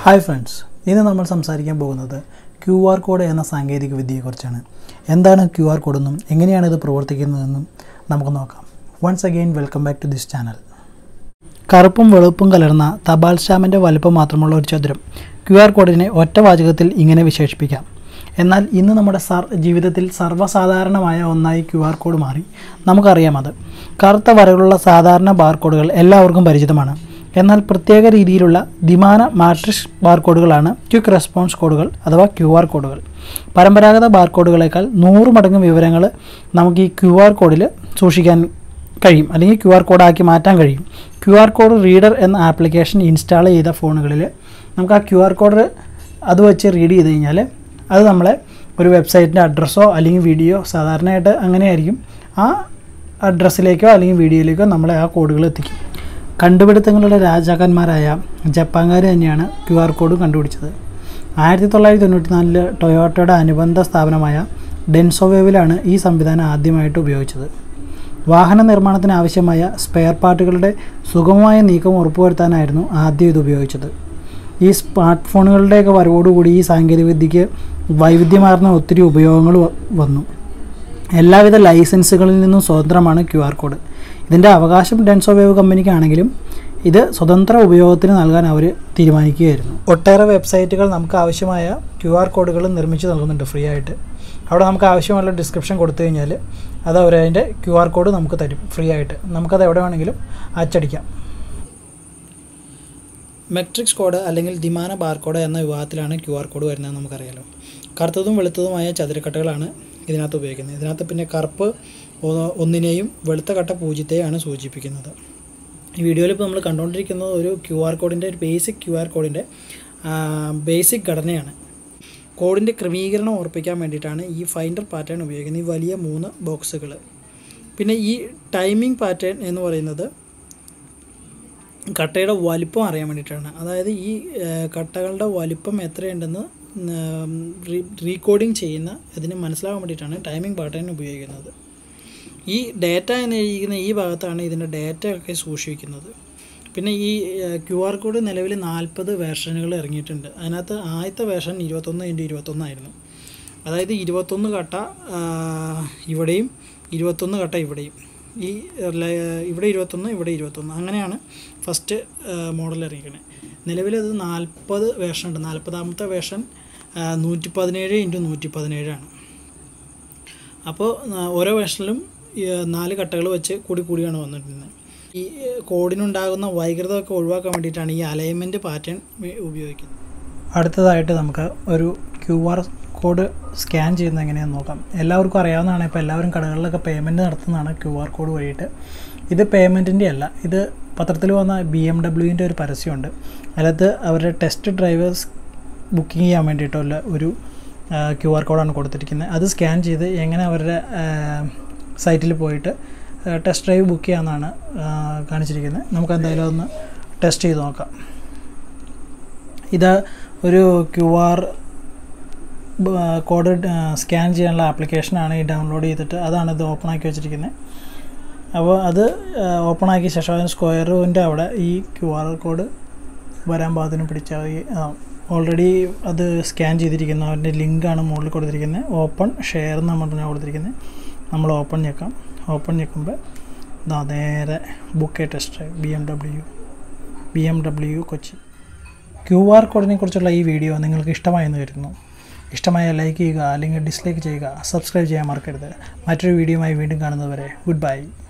hi friends ഇന്ന് നമ്മൾ സംസാരിക്കാൻ പോകുന്നത് ക്യു ആർ കോഡ് എന്ന സാങ്കേതിക വിദ്യയെക്കുറിച്ചാണ് എന്താണ് ക്യു ആർ കോഡെന്നും എങ്ങനെയാണ് ഇത് പ്രവർത്തിക്കുന്നതെന്നും നമുക്ക് നോക്കാം once again welcome back to this channel കറുപ്പും വെളുപ്പും കലർന്ന തപാൽ സ്റ്റാമ്പിൻ്റെ വലുപ്പം മാത്രമുള്ള ഒരു ചതുരം ക്യു ആർ കോഡിനെ ഒറ്റ വാചകത്തിൽ ഇങ്ങനെ വിശേഷിപ്പിക്കാം എന്നാൽ ഇന്ന് നമ്മുടെ സർ ജീവിതത്തിൽ സർവ്വസാധാരണമായ ഒന്നായി ക്യു ആർ കോഡ് മാറി നമുക്കറിയാം അത് കറുത്ത വരകളുള്ള സാധാരണ ബാർകോഡുകൾ എല്ലാവർക്കും പരിചിതമാണ് എന്നാൽ പ്രത്യേക രീതിയിലുള്ള ദ്വിമാന മാട്രിക്സ് ബാർകോഡുകളാണ് ക്വിക്ക് റെസ്പോൺസ് കോഡുകൾ അഥവാ ക്യു ആർ കോഡുകൾ പരമ്പരാഗത ബാർകോഡുകളേക്കാൾ നൂറ് മടങ്ങ് വിവരങ്ങൾ നമുക്ക് ഈ ക്യു ആർ കോഡിൽ സൂക്ഷിക്കാൻ കഴിയും അല്ലെങ്കിൽ ക്യു ആർ കോഡാക്കി മാറ്റാൻ കഴിയും ക്യു ആർ കോഡ് റീഡർ എന്ന ആപ്ലിക്കേഷൻ ഇൻസ്റ്റാൾ ചെയ്ത ഫോണുകളിൽ നമുക്ക് ആ ക്യു ആർ കോഡ് അത് വെച്ച് റീഡ് ചെയ്ത് കഴിഞ്ഞാൽ അത് നമ്മളെ ഒരു വെബ്സൈറ്റിൻ്റെ അഡ്രസ്സോ അല്ലെങ്കിൽ വീഡിയോ സാധാരണയായിട്ട് അങ്ങനെയായിരിക്കും ആ അഡ്രസ്സിലേക്കോ അല്ലെങ്കിൽ വീഡിയോയിലേക്കോ നമ്മളെ ആ കോഡുകൾ എത്തിക്കും കണ്ടുപിടുത്തങ്ങളുടെ രാജാക്കന്മാരായ ജപ്പാൻകാർ തന്നെയാണ് ക്യു ആർ കോഡ് കണ്ടുപിടിച്ചത് ആയിരത്തി തൊള്ളായിരത്തി തൊണ്ണൂറ്റി നാലില് ടൊയോട്ടയുടെ അനുബന്ധ സ്ഥാപനമായ ഡെൻസോവേവിലാണ് ഈ സംവിധാനം ആദ്യമായിട്ട് ഉപയോഗിച്ചത് വാഹന നിർമ്മാണത്തിന് ആവശ്യമായ സ്പെയർ പാർട്ടുകളുടെ സുഗമമായ നീക്കം ഉറപ്പുവരുത്താനായിരുന്നു ആദ്യം ഇത് ഉപയോഗിച്ചത് ഈ സ്മാർട്ട് ഫോണുകളുടെയൊക്കെ വരവോടുകൂടി ഈ സാങ്കേതികവിദ്യയ്ക്ക് വൈവിധ്യമാർന്ന ഒത്തിരി ഉപയോഗങ്ങൾ വ- വന്നു എല്ലാവിധ ലൈസൻസുകളിൽ നിന്നും സ്വതന്ത്രമാണ് ക്യു ആർ കോഡ് ഇതിൻ്റെ അവകാശം ഡെൻസോ വേവ് കമ്പനിക്കാണെങ്കിലും ഇത് സ്വതന്ത്ര ഉപയോഗത്തിന് നൽകാൻ അവർ തീരുമാനിക്കുകയായിരുന്നു ഒട്ടേറെ വെബ്സൈറ്റുകൾ നമുക്ക് ആവശ്യമായ ക്യു ആർ കോഡുകൾ നിർമ്മിച്ച് നൽകുന്നുണ്ട് ഫ്രീ ആയിട്ട് അവിടെ നമുക്ക് ആവശ്യമുള്ള ഡിസ്ക്രിപ്ഷൻ കൊടുത്തു കഴിഞ്ഞാൽ അത് അവർ അതിൻ്റെ ക്യു ആർ കോഡ് നമുക്ക് തരും ഫ്രീ ആയിട്ട് നമുക്കത് എവിടെ വേണമെങ്കിലും അച്ചടിക്കാം മെട്രിക്സ് കോഡ് അല്ലെങ്കിൽ ദ്വിമാന ബാർകോഡ് എന്ന വിഭാഗത്തിലാണ് ക്യു ആർ കോഡ് വരുന്നത് നമുക്കറിയാലോ കറുത്തതും വെളുത്തതുമായ ചതുരക്കട്ടകളാണ് ഇതിനകത്ത് ഉപയോഗിക്കുന്നത് ഇതിനകത്ത് പിന്നെ കറുപ്പ് ഒ- ഒന്നിനെയും വെളുത്ത കട്ട പൂജ്യത്തെയാണ് സൂചിപ്പിക്കുന്നത് ഈ വീഡിയോയിൽ ഇപ്പോൾ നമ്മൾ കണ്ടുകൊണ്ടിരിക്കുന്നത് ഒരു ക്യു ആർ കോഡിൻ്റെ ഒരു ബേസിക് ക്യു ആർ കോഡിൻ്റെ ബേസിക് ഘടനയാണ് കോഡിൻ്റെ ക്രമീകരണം ഉറപ്പിക്കാൻ വേണ്ടിയിട്ടാണ് ഈ ഫൈൻഡർ പാറ്റേൺ ഉപയോഗിക്കുന്നത് ഈ വലിയ മൂന്ന് ബോക്സുകൾ പിന്നെ ഈ ടൈമിംഗ് പാറ്റേൺ എന്ന് പറയുന്നത് കട്ടയുടെ വലിപ്പം അറിയാൻ വേണ്ടിയിട്ടാണ് അതായത് ഈ ഏഹ്, കട്ടകളുടെ വലിപ്പം എത്രയുണ്ടെന്ന് റീകോഡിങ് ചെയ്യുന്ന ഇതിന് മനസ്സിലാകാൻ വേണ്ടിയിട്ടാണ് ടൈമിംഗ് പാറ്റേൺ ഉപയോഗിക്കുന്നത് ഈ ഡേറ്റ എന്ന് എഴുതിയിരിക്കുന്ന ഈ ഭാഗത്താണ് ഇതിൻ്റെ ഡേറ്റ ഒക്കെ സൂക്ഷിക്കുന്നത് പിന്നെ ഈ ക്യു ആർ കോഡ് നിലവിൽ നാൽപ്പത് വേർഷനുകൾ ഇറങ്ങിയിട്ടുണ്ട് അതിനകത്ത് ആദ്യത്തെ വേർഷൻ ഇരുപത്തൊന്ന് ഇൻറ്റു ഇരുപത്തൊന്നായിരുന്നു അതായത് ഇരുപത്തൊന്ന് കട്ട ആ, ഇവിടെയും ഇരുപത്തൊന്ന് കട്ട ഇവിടെയും ഈ ല- ഇവിടെ ഇരുപത്തൊന്ന് ഇവിടെ ഇരുപത്തൊന്ന് അങ്ങനെയാണ് ഫസ്റ്റ് മോഡൽ ഇറങ്ങിക്കുന്നത് നിലവിലത് നാൽപ്പത് വേർഷൻ ഉണ്ട് നാൽപ്പതാമത്തെ വേർഷൻ നൂറ്റി പതിനേഴ് ഇൻറ്റു നൂറ്റി പതിനേഴാണ് അപ്പോൾ ആ, ഓരോ വേഷനിലും ഈ, നാല് കട്ടകൾ വെച്ച് കൂടി കൂടിയാണ് വന്നിട്ടുള്ളത് ഈ ഏ, കോഡിനുണ്ടാകുന്ന വൈകൃതമൊക്കെ ഒഴിവാക്കാൻ വേണ്ടിയിട്ടാണ് ഈ അലൈൻമെൻറ്റ് പാറ്റേൺ ഉപയോഗിക്കുന്നത് അടുത്തതായിട്ട് നമുക്ക് ഒരു ക്യു ആർ കോഡ് സ്കാൻ ചെയ്യുന്നത് എങ്ങനെയാണെന്ന് നോക്കാം എല്ലാവർക്കും അറിയാവുന്നതാണ് ഇപ്പോൾ എല്ലാവരും കടകളിലൊക്കെ പേയ്മെൻറ്റ് നടത്തുന്നതാണ് ക്യു ആർ കോഡ് വഴിയിട്ട് ഇത് പേയ്മെൻറ്റിൻ്റെ അല്ല ഇത് പത്രത്തിൽ വന്ന ബി എം ഡബ്ല്യുവിൻ്റെ ഒരു പരസ്യമുണ്ട് അതിനകത്ത് അവരുടെ ടെസ്റ്റ് ഡ്രൈവേഴ്സ് ബുക്കിംഗ് ചെയ്യാൻ വേണ്ടിയിട്ടുള്ള ഒരു ക്യു ആർ കോഡാണ് കൊടുത്തിരിക്കുന്നത് അത് സ്കാൻ ചെയ്ത് എങ്ങനെ അവരുടെ സൈറ്റിൽ പോയിട്ട് ടെസ്റ്റ് ഡ്രൈവ് ബുക്ക് ചെയ്യാമെന്നാണ് ആ, കാണിച്ചിരിക്കുന്നത് നമുക്ക് എന്തായാലും ഒന്ന് ടെസ്റ്റ് ചെയ്ത് നോക്കാം ഇത് ഒരു ക്യു ആർ കോഡ് സ്കാൻ ചെയ്യാനുള്ള ആപ്ലിക്കേഷനാണ് ഈ ഡൗൺലോഡ് ചെയ്തിട്ട് അതാണ് ഇത് ഓപ്പൺ ആക്കി വെച്ചിരിക്കുന്നത് അപ്പോൾ അത് ഓപ്പൺ ആക്കിയ ശേഷം അതിന് സ്ക്വയറിൻ്റെ അവിടെ ഈ ക്യു ആർ കോഡ് വരാൻ പാകത്തിന് പിടിച്ചാൽ ഈ ഓൾറെഡി അത് സ്കാൻ ചെയ്തിരിക്കുന്നു അതിൻ്റെ ലിങ്കാണ് മുകളിൽ കൊടുത്തിരിക്കുന്നത് ഓപ്പൺ ഷെയർ എന്ന് പറഞ്ഞാൽ കൊടുത്തിരിക്കുന്നത് നമ്മൾ ഓപ്പൺ ഞെക്കാം ഓപ്പൺ ഞെക്കുമ്പോൾ ഇതാ നേരെ book test drive B M W B M W Kochi Q R കോഡിനെ കുറിച്ചുള്ള ഈ വീഡിയോ നിങ്ങൾക്ക് ഇഷ്ടമായെന്ന് കരുതുന്നു ഇഷ്ടമായ ലൈക്ക് ചെയ്യുക അല്ലെങ്കിൽ ഡിസ്ലൈക്ക് ചെയ്യുക സബ്സ്ക്രൈബ് ചെയ്യാൻ മറക്കരുത് മറ്റൊരു വീഡിയോയുമായി വീണ്ടും കാണുന്നതുവരെ ഗുഡ് ബൈ